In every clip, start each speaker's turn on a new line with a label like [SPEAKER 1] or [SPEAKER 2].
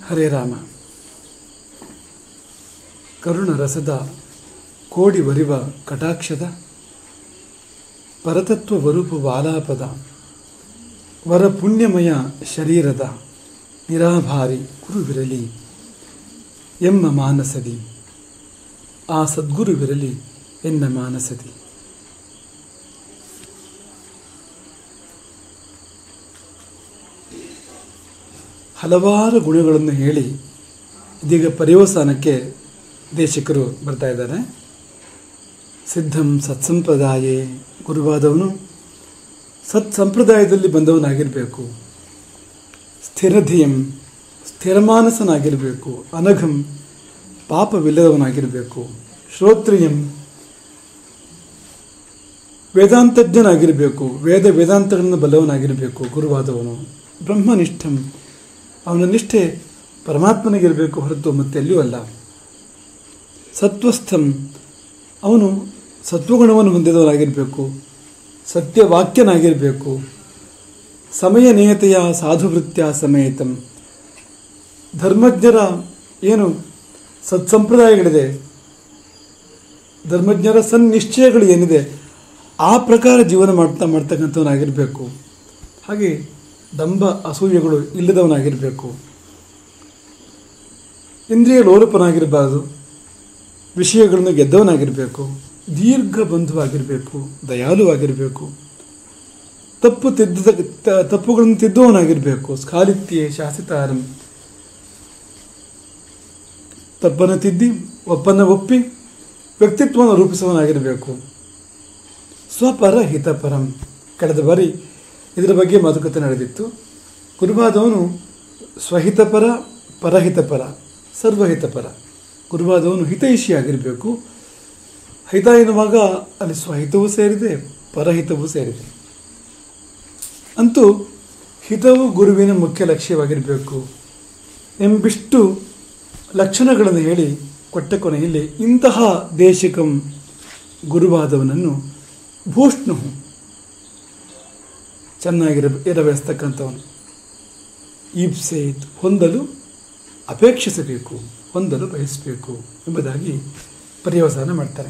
[SPEAKER 1] ಹರೇ ರಾಮ ಕರುಣ ರಸದ ಕೋಡಿ ವರಿವ ಕಟಾಕ್ಷದ ಪರತತ್ವ ವರೂಪ ವಾಲಾಪದ ವರ ಪುಣ್ಯಮಯ ಶರೀರದ ನಿರಾಭಾರಿ ಗುರುವಿರಲಿ ಎಮ್ಮ ಮಾನಸದಿ ಆ ಸದ್ಗುರುವಿರಲಿ ಎನ್ನ ಮಾನಸದಿ ಹಲವಾರು ಗುಣಗಳನ್ನು ಹೇಳಿ ಇದೀಗ ಪರ್ಯವಸಾನಕ್ಕೆ ದೇಶಿಕರು ಬರ್ತಾ ಇದ್ದಾರೆ ಸಿದ್ಧಂ ಸತ್ಸಂಪ್ರದಾಯೇ ಗುರುವಾದವನು ಸತ್ ಸಂಪ್ರದಾಯದಲ್ಲಿ ಬಂದವನಾಗಿರಬೇಕು ಸ್ಥಿರಧಿಯಂ ಸ್ಥಿರಮಾನಸನಾಗಿರಬೇಕು ಅನಘಂ ಪಾಪವಿಲ್ಲದವನಾಗಿರಬೇಕು ಶ್ರೋತ್ರಿಯಂ ವೇದಾಂತಜ್ಞನಾಗಿರಬೇಕು ವೇದ ವೇದಾಂತಗಳನ್ನು ಬಲ್ಲವನಾಗಿರಬೇಕು ಗುರುವಾದವನು ಬ್ರಹ್ಮನಿಷ್ಠಂ ಅವನ ನಿಷ್ಠೆ ಪರಮಾತ್ಮನಿಗಿರಬೇಕು ಹೊರತು ಮತ್ತೆ ಎಲ್ಲಿಯೂ ಅಲ್ಲ ಸತ್ವಸ್ಥಂ ಅವನು ಸತ್ವಗುಣವನ್ನು ಹೊಂದಿದವನಾಗಿರಬೇಕು ಸತ್ಯವಾಕ್ಯನಾಗಿರಬೇಕು ಸಮಯ ನಿಯತೆಯ ಸಾಧುವೃತ್ಯ ಸಮೇತಂ ಧರ್ಮಜ್ಞರ ಏನು ಸತ್ಸಂಪ್ರದಾಯಗಳಿದೆ ಧರ್ಮಜ್ಞರ ಸನ್ನಿಶ್ಚಯಗಳು ಏನಿದೆ ಆ ಪ್ರಕಾರ ಜೀವನ ಮಾಡ್ತಾ ಮಾಡ್ತಕ್ಕಂಥವನಾಗಿರಬೇಕು ಹಾಗೆ ದಂಭ ಅಸೂಯೆಗಳು ಇಲ್ಲದವನಾಗಿರಬೇಕು ಇಂದ್ರಿಯ ಲೋಲುಪನಾಗಿರಬಾರದು ವಿಷಯಗಳನ್ನು ಗೆದ್ದವನಾಗಿರಬೇಕು ದೀರ್ಘ ಬಂಧುವಾಗಿರಬೇಕು ದಯಾಳುವಾಗಿರಬೇಕು ತಪ್ಪು ತಿದ್ದ ತ- ತಪ್ಪುಗಳನ್ನು ತಿದ್ದುವವನಾಗಿರಬೇಕು ಸ್ಖಾಲಿತ್ಯೆ ಶಾಸಿತಾರಂ ತಪ್ಪನ್ನು ತಿದ್ದಿ ಒಪ್ಪನ್ನು ಒಪ್ಪಿ ವ್ಯಕ್ತಿತ್ವವನ್ನು ರೂಪಿಸುವವನಾಗಿರಬೇಕು ಸ್ವಪರ ಹಿತಪರಂ ಕಳೆದ ಬಾರಿ ಇದರ ಬಗ್ಗೆ ಮಾತುಕತೆ ನಡೆದಿತ್ತು ಗುರುವಾದವನು ಸ್ವಹಿತಪರ ಪರಹಿತಪರ ಸರ್ವಹಿತಪರ ಗುರುವಾದವನು ಹಿತೈಷಿಯಾಗಿರಬೇಕು ಹಿತ ಎನ್ನುವಾಗ ಅಲ್ಲಿ ಸ್ವಹಿತವೂ ಸೇರಿದೆ ಪರಹಿತವೂ ಸೇರಿದೆ ಅಂತೂ ಹಿತವು ಗುರುವಿನ ಮುಖ್ಯ ಲಕ್ಷ್ಯವಾಗಿರಬೇಕು ಎಂಬಿಷ್ಟು ಲಕ್ಷಣಗಳನ್ನು ಹೇಳಿ ಕೊಟ್ಟ ಕೊನೆಯಲ್ಲಿ ಇಂತಹ ದೇಶಿಕಂ ಗುರುವಾದವನನ್ನು ಭೂಷ್ಣು ಚೆನ್ನಾಗಿರ ಇರಬಯಸ್ತಕ್ಕಂಥವನು ಈಪ್ಸೇತ್ ಹೊಂದಲು ಅಪೇಕ್ಷಿಸಬೇಕು ಹೊಂದಲು ಬಯಸಬೇಕು ಎಂಬುದಾಗಿ ಪರ್ಯವಸಾನ ಮಾಡ್ತಾರೆ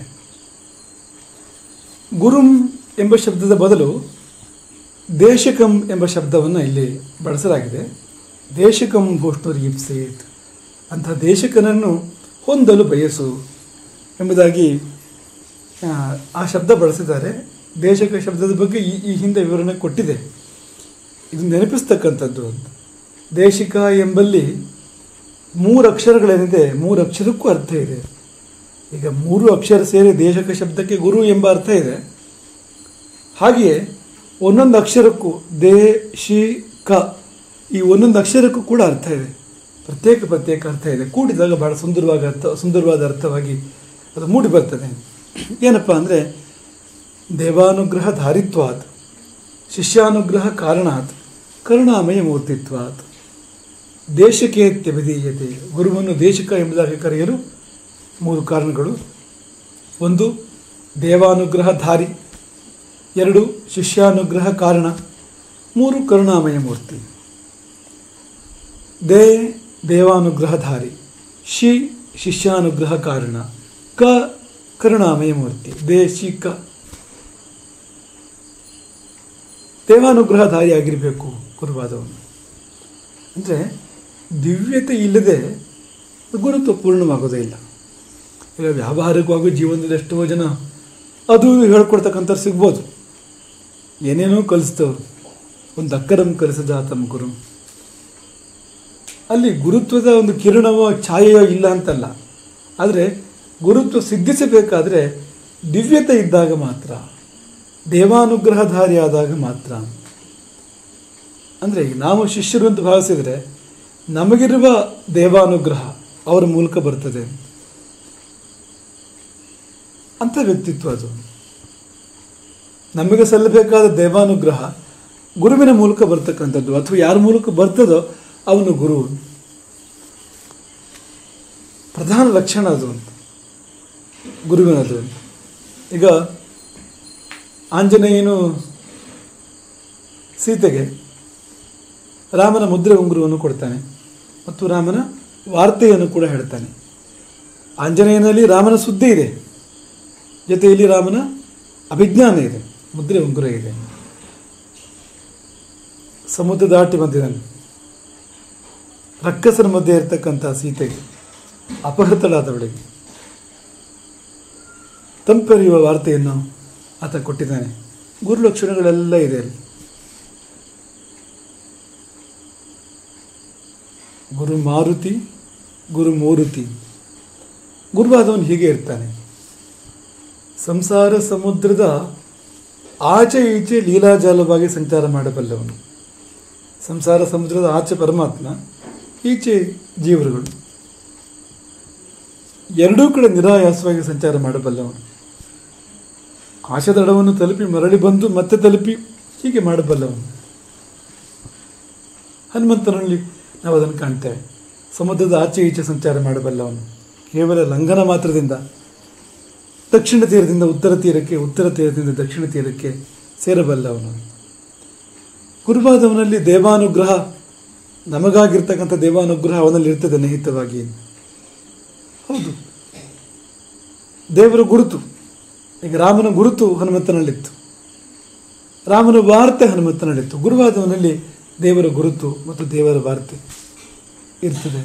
[SPEAKER 1] ಗುರುಂ ಎಂಬ ಶಬ್ದದ ಬದಲು ದೇಶಕಂ ಎಂಬ ಶಬ್ದವನ್ನು ಇಲ್ಲಿ ಬಳಸಲಾಗಿದೆ ದೇಶಕಂ ಭೂಷ್ಣುರ್ ಈಪ್ಸೇತ್ ಅಂಥ ದೇಶಕನನ್ನು ಹೊಂದಲು ಬಯಸು ಎಂಬುದಾಗಿ ಆ, ಆ ಶಬ್ದ ಬಳಸಿದ್ದಾರೆ ದೇಶಕ ಶಬ್ದದ ಬಗ್ಗೆ ಈ ಈ ಹಿಂದೆ ವಿವರಣೆ ಕೊಟ್ಟಿದೆ ಇದು ನೆನಪಿಸ್ತಕ್ಕಂಥದ್ದು ಅಂತ ದೇಶಿಕ ಎಂಬಲ್ಲಿ ಮೂರು ಅಕ್ಷರಗಳೇನಿದೆ ಮೂರು ಅಕ್ಷರಕ್ಕೂ ಅರ್ಥ ಇದೆ ಈಗ ಮೂರು ಅಕ್ಷರ ಸೇರಿ ದೇಶಕ ಶಬ್ದಕ್ಕೆ ಗುರು ಎಂಬ ಅರ್ಥ ಇದೆ ಹಾಗೆಯೇ ಒಂದೊಂದು ಅಕ್ಷರಕ್ಕೂ ದೇ ಶಿ ಕ ಈ ಒಂದೊಂದು ಅಕ್ಷರಕ್ಕೂ ಕೂಡ ಅರ್ಥ ಇದೆ ಪ್ರತ್ಯೇಕ ಪ್ರತ್ಯೇಕ ಅರ್ಥ ಇದೆ ಕೂಡಿದಾಗ ಬಹಳ ಸುಂದರವಾದ ಅರ್ಥ ಸುಂದರವಾದ ಅರ್ಥವಾಗಿ ಅದು ಮೂಡಿ ಬರ್ತದೆ ಏನಪ್ಪ ಅಂದರೆ ದೇವಾನುಗ್ರಹ ಧಾರಿತ್ವಾತ್ ಶಿಷ್ಯಾನುಗ್ರಹ ಕಾರಣಾತ್ ಕರುಣಾಮಯ ಮೂರ್ತಿತ್ವಾತ್ ದೇಶಕ್ಕೆ ತ್ಯಭಿಧೀಯತೆ ಗುರುವನ್ನು ದೇಶಕ ಎಂಬುದಾಗಿ ಕರೆಯಲು ಮೂರು ಕಾರಣಗಳು ಒಂದು ದೇವಾನುಗ್ರಹ ಧಾರಿ ಎರಡು ಶಿಷ್ಯಾನುಗ್ರಹ ಕಾರಣ ಮೂರು ಕರುಣಾಮಯ ಮೂರ್ತಿ ದೇ ದೇವಾನುಗ್ರಹಧಾರಿ ಶಿ ಶಿಷ್ಯಾನುಗ್ರಹ ಕಾರಣ ಕ ಕರುಣಾಮಯ ಮೂರ್ತಿ ದೇ ಶಿ ಕ ದೇವಾನುಗ್ರಹಧಾರಿ ಆಗಿರಬೇಕು ಗುರುವಾದವನು ಅಂದರೆ ದಿವ್ಯತೆ ಇಲ್ಲದೆ ಗುರುತ್ವ ಪೂರ್ಣವಾಗೋದೇ ಇಲ್ಲ ಈಗ ವ್ಯಾವಹಾರಿಕವಾಗಿ ಜೀವನದಲ್ಲಿ ಎಷ್ಟೋ ಜನ ಅದು ಹೇಳ್ಕೊಡ್ತಕ್ಕಂಥವ್ರು ಸಿಗ್ಬೋದು ಏನೇನೋ ಕಲಿಸ್ತವ್ರು ಒಂದು ಅಕ್ಕರಂ ಕಲಿಸಜಾತಂ ಗುರು ಅಲ್ಲಿ ಗುರುತ್ವದ ಒಂದು ಕಿರಣವೋ ಛಾಯೆಯೋ ಇಲ್ಲ ಅಂತಲ್ಲ ಆದರೆ ಗುರುತ್ವ ಸಿದ್ಧಿಸಬೇಕಾದ್ರೆ ದಿವ್ಯತೆ ಇದ್ದಾಗ ಮಾತ್ರ ದೇವಾನುಗ್ರಹಧಾರಿ ಆದಾಗ ಮಾತ್ರ ಅಂದರೆ ನಾವು ಶಿಷ್ಯರು ಅಂತ ಭಾವಿಸಿದರೆ ನಮಗಿರುವ ದೇವಾನುಗ್ರಹ ಅವರ ಮೂಲಕ ಬರ್ತದೆ ಅಂಥ ವ್ಯಕ್ತಿತ್ವ ಅದು ನಮಗೆ ಸಲ್ಲಬೇಕಾದ ದೇವಾನುಗ್ರಹ ಗುರುವಿನ ಮೂಲಕ ಬರ್ತಕ್ಕಂಥದ್ದು ಅಥವಾ ಯಾರ ಮೂಲಕ ಬರ್ತದೋ ಅವನು ಗುರು ಪ್ರಧಾನ ಲಕ್ಷಣ ಅದು ಅಂತ ಗುರುವಿನದು ಈಗ ಆಂಜನೇಯನು ಸೀತೆಗೆ ರಾಮನ ಮುದ್ರೆ ಉಂಗುರವನ್ನು ಕೊಡ್ತಾನೆ ಮತ್ತು ರಾಮನ ವಾರ್ತೆಯನ್ನು ಕೂಡ ಹೇಳ್ತಾನೆ ಆಂಜನೇಯನಲ್ಲಿ ರಾಮನ ಸುದ್ದಿ ಇದೆ ಜೊತೆಯಲ್ಲಿ ರಾಮನ ಅಭಿಜ್ಞಾನ ಇದೆ ಮುದ್ರೆ ಉಂಗುರ ಇದೆ ಸಮುದ್ರ ದಾಟಿ ಬಂದಿದ್ದಾನೆ ರಕ್ಕಸರ ಮಧ್ಯೆ ಇರತಕ್ಕಂಥ ಸೀತೆಗೆ ಅಪಹೃತಳಾದವಳಿಗೆ ತಂಪೆರೆಯುವ ವಾರ್ತೆಯನ್ನು ಆತ ಕೊಟ್ಟಿದ್ದಾನೆ ಗುರುಲಕ್ಷಣಗಳೆಲ್ಲ ಇದೆ ಅಲ್ಲಿ ಗುರು ಮಾರುತಿ ಗುರು ಮೂರುತಿ ಗುರುವಾದವನು ಹೀಗೆ ಇರ್ತಾನೆ ಸಂಸಾರ ಸಮುದ್ರದ ಆಚೆ ಈಚೆ ಲೀಲಾಜಾಲವಾಗಿ ಸಂಚಾರ ಮಾಡಬಲ್ಲವನು ಸಂಸಾರ ಸಮುದ್ರದ ಆಚೆ ಪರಮಾತ್ಮ ಈಚೆ ಜೀವರುಗಳು ಎರಡೂ ಕಡೆ ನಿರಾಯಾಸವಾಗಿ ಸಂಚಾರ ಮಾಡಬಲ್ಲವನು ಆಶದಡವನ್ನು ತಲುಪಿ ಮರಳಿ ಬಂದು ಮತ್ತೆ ತಲುಪಿ ಹೀಗೆ ಮಾಡಬಲ್ಲವನು ಹನುಮಂತನಲ್ಲಿ ನಾವು ಅದನ್ನು ಕಾಣ್ತೇವೆ ಸಮುದ್ರದ ಆಚೆ ಈಚೆ ಸಂಚಾರ ಮಾಡಬಲ್ಲವನು ಕೇವಲ ಲಂಘನ ಮಾತ್ರದಿಂದ ದಕ್ಷಿಣ ತೀರದಿಂದ ಉತ್ತರ ತೀರಕ್ಕೆ ಉತ್ತರ ತೀರದಿಂದ ದಕ್ಷಿಣ ತೀರಕ್ಕೆ ಸೇರಬಲ್ಲವನು ಗುರುವಾದವನಲ್ಲಿ ದೇವಾನುಗ್ರಹ ನಮಗಾಗಿರ್ತಕ್ಕಂಥ ದೇವಾನುಗ್ರಹ ಅವನಲ್ಲಿ ಇರ್ತದೆ ನಿಹಿತವಾಗಿ ಹೌದು ದೇವರ ಗುರುತು ಈಗ ರಾಮನ ಗುರುತು ಹನುಮಂತನಲ್ಲಿತ್ತು ರಾಮನ ವಾರ್ತೆ ಹನುಮಂತನಲ್ಲಿತ್ತು ಗುರುವಾದವನಲ್ಲಿ ದೇವರ ಗುರುತು ಮತ್ತು ದೇವರ ವಾರ್ತೆ ಇರ್ತದೆ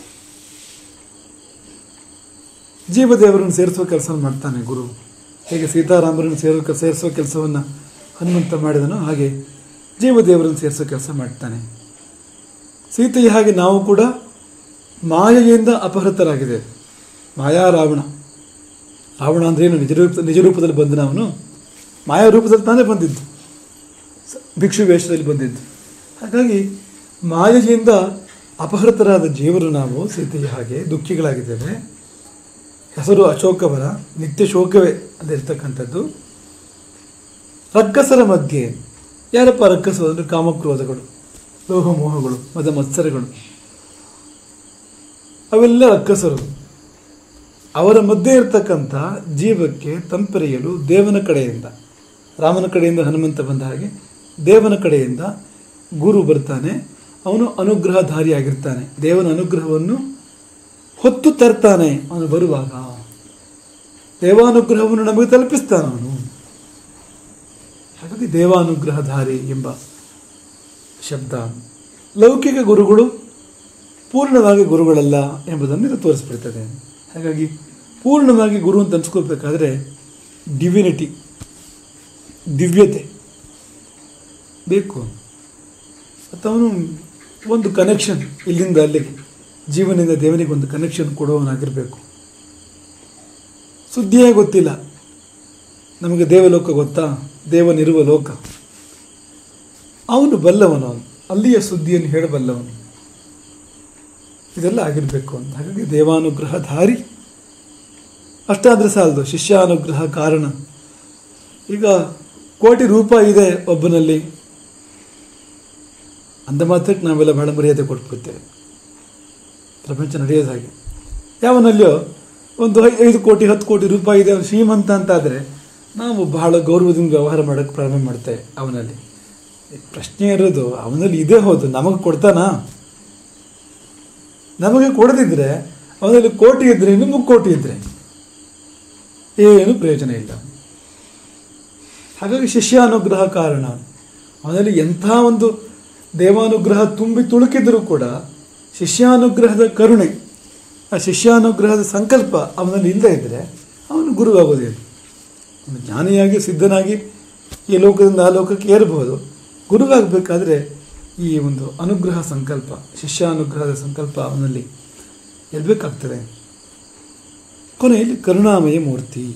[SPEAKER 1] ಜೀವದೇವರನ್ನು ಸೇರಿಸುವ ಕೆಲಸ ಮಾಡ್ತಾನೆ ಗುರು ಹೇಗೆ ಸೀತಾರಾಮರನ್ನು ಸೇರೋ ಸೇರಿಸುವ ಕೆಲಸವನ್ನು ಹನುಮಂತ ಮಾಡಿದನೋ ಹಾಗೆ ಜೀವದೇವರನ್ನು ಸೇರಿಸೋ ಕೆಲಸ ಮಾಡ್ತಾನೆ ಸೀತೆಯ ಹಾಗೆ ನಾವು ಕೂಡ ಮಾಯೆಯಿಂದ ಅಪಹೃತರಾಗಿದೆ ಮಾಯಾ ರಾವಣ ರಾವಣ ಅಂದ್ರೇನು ನಿಜ ರೂಪ ನಿಜ ರೂಪದಲ್ಲಿ ಬಂದ ಅವನು ಮಾಯಾ ರೂಪದಲ್ಲಿ ತಾನೇ ಬಂದಿದ್ದು ಸ- ಭಿಕ್ಷು ವೇಷದಲ್ಲಿ ಬಂದಿದ್ದು ಹಾಗಾಗಿ ಮಾಯೆಯಿಂದ ಅಪಹೃತರಾದ ಜೀವರು ನಾವು ಸೀತೆಯ ಹಾಗೆ ದುಃಖಿಗಳಾಗಿದ್ದೇವೆ ಹೆಸರು ಅಶೋಕವರ ನಿತ್ಯ ಶೋಕವೇ ಅಲ್ಲಿರ್ತಕ್ಕಂಥದ್ದು ರಕ್ಕಸರ ಮಧ್ಯೆ ಯಾರಪ್ಪ ರಕ್ಕಸರು ಅಂದರೆ ಕಾಮಕ್ರೋಧಗಳು ಲೋಹಮೋಹಗಳು ಮದ ಮತ್ಸರಗಳು ಅವೆಲ್ಲ ರಕ್ಕಸರು ಅವರ ಮಧ್ಯೆ ಇರತಕ್ಕಂಥ ಜೀವಕ್ಕೆ ತಂಪೆರೆಯಲು ದೇವನ ಕಡೆಯಿಂದ ರಾಮನ ಕಡೆಯಿಂದ ಹನುಮಂತ ಬಂದ ಹಾಗೆ ದೇವನ ಕಡೆಯಿಂದ ಗುರು ಬರ್ತಾನೆ ಅವನು ಅನುಗ್ರಹಧಾರಿಯಾಗಿರ್ತಾನೆ ದೇವನ ಅನುಗ್ರಹವನ್ನು ಹೊತ್ತು ತರ್ತಾನೆ ಅವನು ಬರುವಾಗ ದೇವಾನುಗ್ರಹವನ್ನು ನಮಗೆ ತಲುಪಿಸ್ತಾನೆ ಅವನು ಹಾಗಾಗಿ ದೇವಾನುಗ್ರಹಧಾರಿ ಎಂಬ ಶಬ್ದ ಲೌಕಿಕ ಗುರುಗಳು ಪೂರ್ಣವಾಗಿ ಗುರುಗಳಲ್ಲ ಎಂಬುದನ್ನು ಇದು ತೋರಿಸ್ಬಿಡ್ತದೆ ಹಾಗಾಗಿ ಪೂರ್ಣವಾಗಿ ಗುರು ಅಂತ ಅನ್ಸ್ಕೋಬೇಕಾದ್ರೆ ಡಿವಿನಿಟಿ ದಿವ್ಯತೆ ಬೇಕು ಮತ್ತು ಅವನು ಒಂದು ಕನೆಕ್ಷನ್ ಇಲ್ಲಿಂದ ಅಲ್ಲಿಗೆ ಜೀವನದಿಂದ ದೇವನಿಗೆ ಒಂದು ಕನೆಕ್ಷನ್ ಕೊಡುವವನಾಗಿರಬೇಕು ಸುದ್ದಿಯೇ ಗೊತ್ತಿಲ್ಲ ನಮಗೆ ದೇವಲೋಕ ಗೊತ್ತಾ ದೇವನಿರುವ ಲೋಕ ಅವನು ಬಲ್ಲವನು ಅವನು ಅಲ್ಲಿಯ ಸುದ್ದಿಯನ್ನು ಹೇಳಬಲ್ಲವನು ಇದೆಲ್ಲ ಆಗಿರಬೇಕು ಅಂತ ಹಾಗಾಗಿ ದೇವಾನುಗ್ರಹಧಾರಿ ಅಷ್ಟಾದರೆ ಸಾಲದು ಶಿಷ್ಯಾನುಗ್ರಹ ಕಾರಣ ಈಗ ಕೋಟಿ ರೂಪಾಯಿ ಇದೆ ಒಬ್ಬನಲ್ಲಿ ಅಂದ ಮಾತ್ರಕ್ಕೆ ನಾವೆಲ್ಲ ಬಹಳ ಮರ್ಯಾದೆ ಕೊಟ್ಬಿಡ್ತೇವೆ ಪ್ರಪಂಚ ನಡೆಯೋದು ಹಾಗೆ ಯಾವನಲ್ಲಿಯೋ ಒಂದು ಐ- ಐದು ಕೋಟಿ ಹತ್ತು ಕೋಟಿ ರೂಪಾಯಿ ಇದೆ ಅವನು ಶ್ರೀಮಂತ ಅಂತಾದರೆ ನಾವು ಬಹಳ ಗೌರವದಿಂದ ವ್ಯವಹಾರ ಮಾಡೋಕ್ಕೆ ಪ್ರಾರಂಭ ಮಾಡ್ತೇವೆ ಅವನಲ್ಲಿ ಪ್ರಶ್ನೆ ಇರೋದು ಅವನಲ್ಲಿ ಇದೇ ಹೌದು ನಮಗೆ ಕೊಡ್ತಾನಾ ನಮಗೆ ಕೊಡದಿದ್ರೆ ಅವನಲ್ಲಿ ಕೋಟಿ ಇದ್ರೆ ಇನ್ನು ಮುಕ್ಕೋಟಿ ಇದ್ರೆ ಏನು ಪ್ರಯೋಜನ ಇಲ್ಲ ಹಾಗಾಗಿ ಶಿಷ್ಯಾನುಗ್ರಹ ಕಾರಣ ಅವನಲ್ಲಿ ಎಂಥ ಒಂದು ದೇವಾನುಗ್ರಹ ತುಂಬಿ ತುಳುಕಿದರೂ ಕೂಡ ಶಿಷ್ಯಾನುಗ್ರಹದ ಕರುಣೆ ಆ ಶಿಷ್ಯಾನುಗ್ರಹದ ಸಂಕಲ್ಪ ಅವನಲ್ಲಿ ಇಲ್ಲದೇ ಇದ್ದರೆ ಅವನು ಗುರುವಾಗೋದಿಲ್ಲ ಅವನು ಜ್ಞಾನಿಯಾಗಿ ಸಿದ್ಧನಾಗಿ ಈ ಲೋಕದಿಂದ ಆ ಲೋಕಕ್ಕೆ ಏರಬಹುದು ಗುರುವಾಗಬೇಕಾದ್ರೆ ಈ ಒಂದು ಅನುಗ್ರಹ ಸಂಕಲ್ಪ ಶಿಷ್ಯಾನುಗ್ರಹದ ಸಂಕಲ್ಪ ಅವನಲ್ಲಿ ಇರಬೇಕಾಗ್ತದೆ ಕೊನೆಯಲ್ಲಿ ಕರುಣಾಮಯ ಮೂರ್ತಿ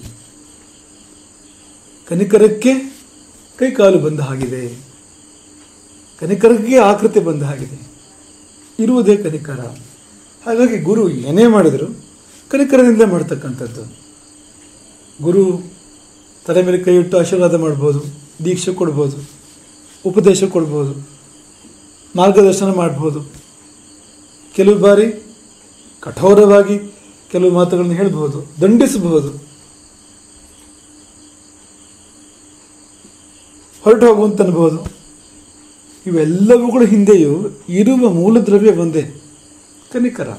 [SPEAKER 1] ಕನಿಕರಕ್ಕೆ ಕೈಕಾಲು ಬಂದ ಹಾಗಿದೆ ಕನಿಕರಕ್ಕೆ ಆಕೃತಿ ಬಂದ ಹಾಗಿದೆ ಇರುವುದೇ ಕನಿಕರ ಹಾಗಾಗಿ ಗುರು ಏನೇ ಮಾಡಿದರೂ ಕನಿಕರದಿಂದಲೇ ಮಾಡ್ತಕ್ಕಂಥದ್ದು ಗುರು ತಲೆ ಮೇಲೆ ಕೈ ಇಟ್ಟು ಆಶೀರ್ವಾದ ಮಾಡ್ಬೋದು ದೀಕ್ಷೆ ಕೊಡ್ಬೋದು ಉಪದೇಶ ಕೊಡ್ಬೋದು ಮಾರ್ಗದರ್ಶನ ಮಾಡ್ಬೋದು ಕೆಲವು ಬಾರಿ ಕಠೋರವಾಗಿ ಕೆಲವು ಮಾತುಗಳನ್ನು ಹೇಳ್ಬೋದು ದಂಡಿಸಬಹುದು ಹೊರಟು ಹೋಗುವಂತ ಅನ್ಬೋದು ಇವೆಲ್ಲವುಗಳ ಹಿಂದೆಯೂ ಇರುವ ಮೂಲ ದ್ರವ್ಯ ಒಂದೇ ಕನಿಕರ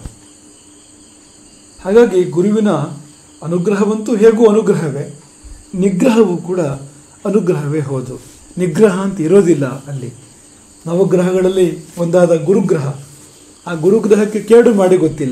[SPEAKER 1] ಹಾಗಾಗಿ ಗುರುವಿನ ಅನುಗ್ರಹವಂತೂ ಹೇಗೂ ಅನುಗ್ರಹವೇ ನಿಗ್ರಹವೂ ಕೂಡ ಅನುಗ್ರಹವೇ ಹೌದು ನಿಗ್ರಹ ಅಂತ ಇರೋದಿಲ್ಲ ಅಲ್ಲಿ ನವಗ್ರಹಗಳಲ್ಲಿ ಒಂದಾದ ಗುರುಗ್ರಹ ಆ ಗುರುಗ್ರಹಕ್ಕೆ ಕೇಡು ಮಾಡಿ ಗೊತ್ತಿಲ್ಲ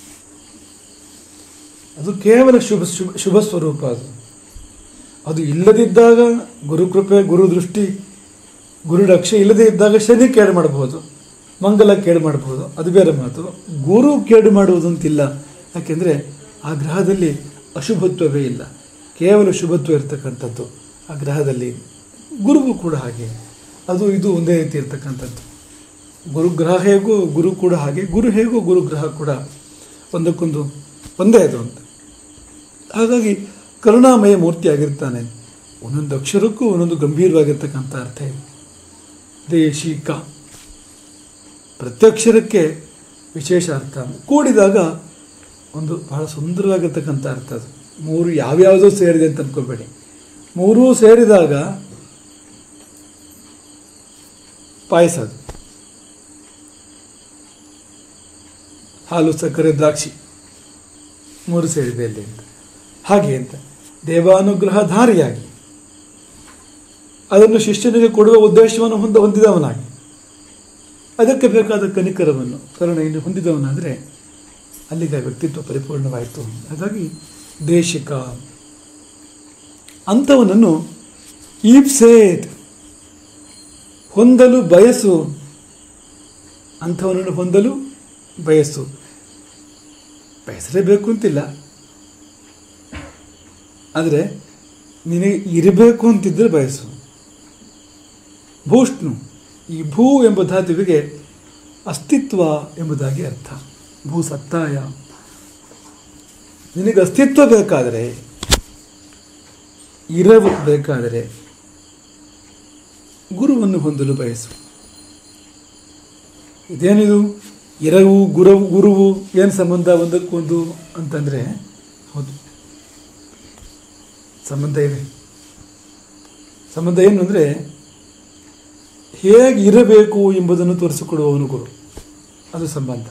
[SPEAKER 1] ಅದು ಕೇವಲ ಶುಭ ಶುಭ ಶುಭ ಸ್ವರೂಪ ಅದು ಅದು ಇಲ್ಲದಿದ್ದಾಗ ಗುರುಕೃಪೆ ಗುರು ದೃಷ್ಟಿ ಗುರು ರಕ್ಷೆ ಇಲ್ಲದೇ ಇದ್ದಾಗ ಶನಿ ಕೇಡು ಮಾಡಬಹುದು ಮಂಗಲ ಕೇಡು ಮಾಡಬಹುದು ಅದು ಬೇರೆ ಮಾತು ಗುರು ಕೇಡು ಮಾಡುವುದು ಅಂತಿಲ್ಲ ಯಾಕೆಂದರೆ ಆ ಗ್ರಹದಲ್ಲಿ ಅಶುಭತ್ವವೇ ಇಲ್ಲ ಕೇವಲ ಶುಭತ್ವ ಇರ್ತಕ್ಕಂಥದ್ದು ಆ ಗ್ರಹದಲ್ಲಿ ಗುರುವು ಕೂಡ ಹಾಗೆ ಅದು ಇದು ಒಂದೇ ರೀತಿ ಇರ್ತಕ್ಕಂಥದ್ದು ಗುರುಗ್ರಹ ಹೇಗೋ ಗುರು ಕೂಡ ಹಾಗೆ ಗುರು ಹೇಗೋ ಗುರುಗ್ರಹ ಕೂಡ ಒಂದಕ್ಕೊಂದು ಒಂದೇ ಅದು ಅಂತ ಹಾಗಾಗಿ ಕರುಣಾಮಯ ಮೂರ್ತಿಯಾಗಿರ್ತಾನೆ ಒಂದೊಂದು ಅಕ್ಷರಕ್ಕೂ ಒಂದೊಂದು ಗಂಭೀರವಾಗಿರ್ತಕ್ಕಂಥ ಅರ್ಥ ಇದೆ ದೇಶಿಕ ಪ್ರತ್ಯಕ್ಷರಕ್ಕೆ ವಿಶೇಷ ಅರ್ಥ ಕೂಡಿದಾಗ ಒಂದು ಬಹಳ ಸುಂದರವಾಗಿರ್ತಕ್ಕಂಥ ಅರ್ಥ ಅದು ಮೂರು ಯಾವ್ಯಾವುದೋ ಸೇರಿದೆ ಅಂತ ಅನ್ಕೋಬೇಡಿ ಮೂರೂ ಸೇರಿದಾಗ ಪಾಯಸ ಅದು ಹಾಲು ಸಕ್ಕರೆ ದ್ರಾಕ್ಷಿ ಮೂರು ಸೇರಿದೆ ಅಲ್ಲಿ ಅಂತ ಹಾಗೆ ಅಂತ ದೇವಾನುಗ್ರಹಧಾರಿಯಾಗಿ ಅದನ್ನು ಶಿಷ್ಯನಿಗೆ ಕೊಡುವ ಉದ್ದೇಶವನ್ನು ಹೊಂದ ಹೊಂದಿದವನಾಗಿ ಅದಕ್ಕೆ ಬೇಕಾದ ಕನಿಕರವನ್ನು ಕರುಣೆಯನ್ನು ಹೊಂದಿದವನಾದರೆ ಅಲ್ಲಿಗೆ ಆ ವ್ಯಕ್ತಿತ್ವ ಪರಿಪೂರ್ಣವಾಯಿತು ಹಾಗಾಗಿ ದೇಶಿಕ ಅಂಥವನನ್ನು ಈಪ್ಸೇತ್ ಹೊಂದಲು ಬಯಸು ಅಂಥವನನ್ನು ಹೊಂದಲು ಬಯಸು ಬಯಸಲೇಬೇಕು ಅಂತಿಲ್ಲ ಆದರೆ ನಿನಗೆ ಇರಬೇಕು ಅಂತಿದ್ದರೆ ಬಯಸು ಭೂಷ್ಣು ಈ ಭೂ ಎಂಬ ಧಾತುವಿಗೆ ಅಸ್ತಿತ್ವ ಎಂಬುದಾಗಿ ಅರ್ಥ ಭೂ ಸತ್ತಾಯ ನಿನಗೆ ಅಸ್ತಿತ್ವ ಬೇಕಾದರೆ ಇರವು ಬೇಕಾದರೆ ಗುರುವನ್ನು ಹೊಂದಲು ಬಯಸು ಇದೇನಿದು ಇರವು ಗುರವು ಗುರುವು ಏನು ಸಂಬಂಧ ಒಂದಕ್ಕೊಂದು ಅಂತಂದರೆ ಹೌದು ಸಂಬಂಧ ಇದೆ ಸಂಬಂಧ ಏನು ಅಂದರೆ ಹೇಗೆ ಇರಬೇಕು ಎಂಬುದನ್ನು ತೋರಿಸಿಕೊಡುವವನು ಗುರು ಅದು ಸಂಬಂಧ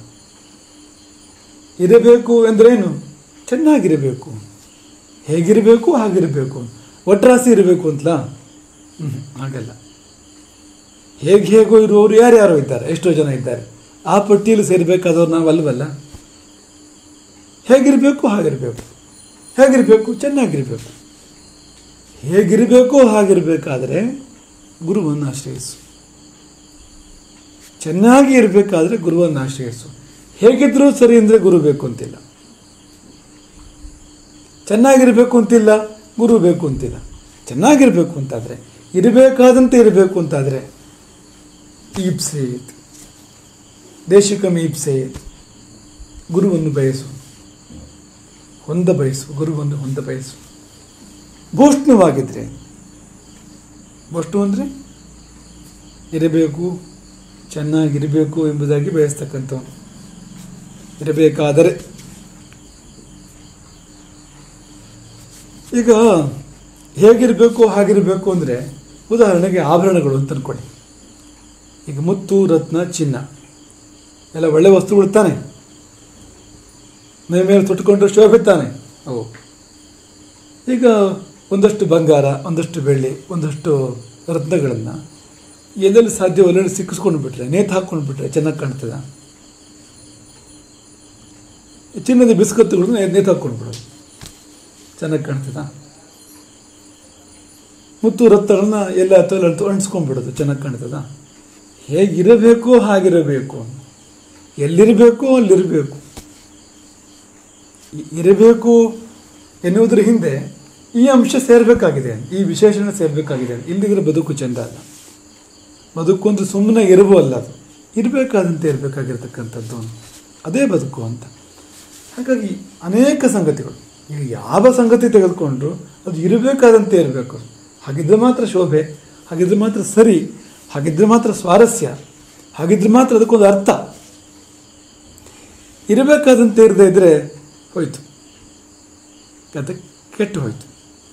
[SPEAKER 1] ಇರಬೇಕು ಎಂದರೇನು ಚೆನ್ನಾಗಿರಬೇಕು ಹೇಗಿರಬೇಕು ಹಾಗಿರಬೇಕು ಒಟ್ರಾಸಿ ಇರಬೇಕು ಅಂತಲಾ ಹ್ಞೂ ಹಾಗಲ್ಲ ಹೇಗೆ ಹೇಗೋ ಇರುವವರು ಯಾರ್ಯಾರೋ ಇದ್ದಾರೆ ಎಷ್ಟೋ ಜನ ಇದ್ದಾರೆ ಆ ಪಟ್ಟಿಯಲ್ಲಿ ಸೇರಬೇಕಾದವ್ರು ನಾವು ಅಲ್ವಲ್ಲ ಹೇಗಿರಬೇಕು ಹಾಗಿರಬೇಕು ಹೇಗಿರಬೇಕು ಚೆನ್ನಾಗಿರಬೇಕು ಹೇಗಿರಬೇಕು ಹಾಗಿರಬೇಕಾದ್ರೆ ಗುರುವನ್ನು ಆಶ್ರಯಿಸು ಚೆನ್ನಾಗಿ ಇರಬೇಕಾದ್ರೆ ಗುರುವನ್ನು ಆಶ್ರಯಿಸು ಹೇಗಿದ್ರೂ ಸರಿ ಅಂದರೆ ಗುರು ಬೇಕು ಅಂತಿಲ್ಲ ಚೆನ್ನಾಗಿರಬೇಕು ಅಂತಿಲ್ಲ ಗುರು ಬೇಕು ಅಂತಿಲ್ಲ ಚೆನ್ನಾಗಿರಬೇಕು ಅಂತಾದರೆ ಇರಬೇಕಾದಂತೆ ಇರಬೇಕು ಅಂತಾದರೆ ಈಪ್ಸೇತ್ ದೇಶಿಕಂ ಈಪ್ಸೇತ್ ಗುರುವನ್ನು ಬಯಸು ಹೊಂದ ಬಯಸು ಗುರುವನ್ನು ಹೊಂದ ಬಯಸು ಭೂಷ್ಣವಾಗಿದ್ದರೆ ಭೂಷ್ಣು ಅಂದರೆ ಇರಬೇಕು ಚೆನ್ನಾಗಿರಬೇಕು ಎಂಬುದಾಗಿ ಬಯಸ್ತಕ್ಕಂಥವನು ಇರಬೇಕಾದರೆ ಈಗ ಹೇಗಿರಬೇಕು ಹಾಗಿರಬೇಕು ಅಂದರೆ ಉದಾಹರಣೆಗೆ ಆಭರಣಗಳು ಅಂತ ಅನ್ಕೊಳ್ಳಿ ಈಗ ಮುತ್ತು ರತ್ನ ಚಿನ್ನ ಎಲ್ಲ ಒಳ್ಳೆ ವಸ್ತುಗಳು ತಾನೆ ಮೈ ಮೇಲೆ ತೊಟ್ಕೊಂಡ್ರೆ ಶೋಭೆ ತಾನೆ ಅವು ಈಗ ಒಂದಷ್ಟು ಬಂಗಾರ ಒಂದಷ್ಟು ಬೆಳ್ಳಿ ಒಂದಷ್ಟು ರತ್ನಗಳನ್ನು ಎಲ್ಲೆಲ್ಲಿ ಸಾಧ್ಯ ಒಲ್ಲೆಲ್ಲಿ ಸಿಕ್ಕಿಸ್ಕೊಂಡು ಬಿಟ್ರೆ ನೇತು ಹಾಕ್ಕೊಂಡು ಬಿಟ್ರೆ ಚೆನ್ನಾಗಿ ಕಾಣ್ತದ ಚಿನ್ನದ ಬಿಸ್ಕತ್ತುಗಳನ್ನ ನೇತು ಹಾಕ್ಕೊಂಡು ಬಿಡೋದು ಚೆನ್ನಾಗಿ ಕಾಣ್ತದ ಮುತ್ತು ರತ್ನಗಳನ್ನ ಎಲ್ಲ ತೊಲೆ ಅಂಟಿಸ್ಕೊಂಡ್ಬಿಡೋದು ಚೆನ್ನಾಗಿ ಕಾಣ್ತದ ಹೇಗಿರಬೇಕು ಹಾಗಿರಬೇಕು ಎಲ್ಲಿರಬೇಕು ಅಲ್ಲಿರಬೇಕು ಇ- ಇರಬೇಕು ಎನ್ನುವುದರ ಹಿಂದೆ ಈ ಅಂಶ ಸೇರಬೇಕಾಗಿದೆ ಈ ವಿಶೇಷಣ ಸೇರಬೇಕಾಗಿದೆ ಇಲ್ಲಿದ್ರೆ ಬದುಕು ಚೆಂದ ಅಲ್ಲ ಬದುಕು ಅಂದ್ರೆ ಸುಮ್ಮನೆ ಇರುವು ಅಲ್ಲ ಅದು ಇರಬೇಕಾದಂತೆ ಇರಬೇಕಾಗಿರ್ತಕ್ಕಂಥದ್ದು ಅದೇ ಬದುಕು ಅಂತ ಹಾಗಾಗಿ ಅನೇಕ ಸಂಗತಿಗಳು ಈಗ ಯಾವ ಸಂಗತಿ ತೆಗೆದುಕೊಂಡ್ರು ಅದು ಇರಬೇಕಾದಂತೆ ಇರಬೇಕು ಹಾಗಿದ್ರೆ ಮಾತ್ರ ಶೋಭೆ ಹಾಗಿದ್ರೆ ಮಾತ್ರ ಸರಿ ಹಾಗಿದ್ರೆ ಮಾತ್ರ ಸ್ವಾರಸ್ಯ ಹಾಗಿದ್ರೆ ಮಾತ್ರ ಅದಕ್ಕೊಂದು ಅರ್ಥ ಇರಬೇಕಾದಂತೆ ಇರದೇ ಇದ್ರೆ ಹೋಯ್ತು ಕತೆ ಕೆಟ್ಟು ಹೋಯ್ತು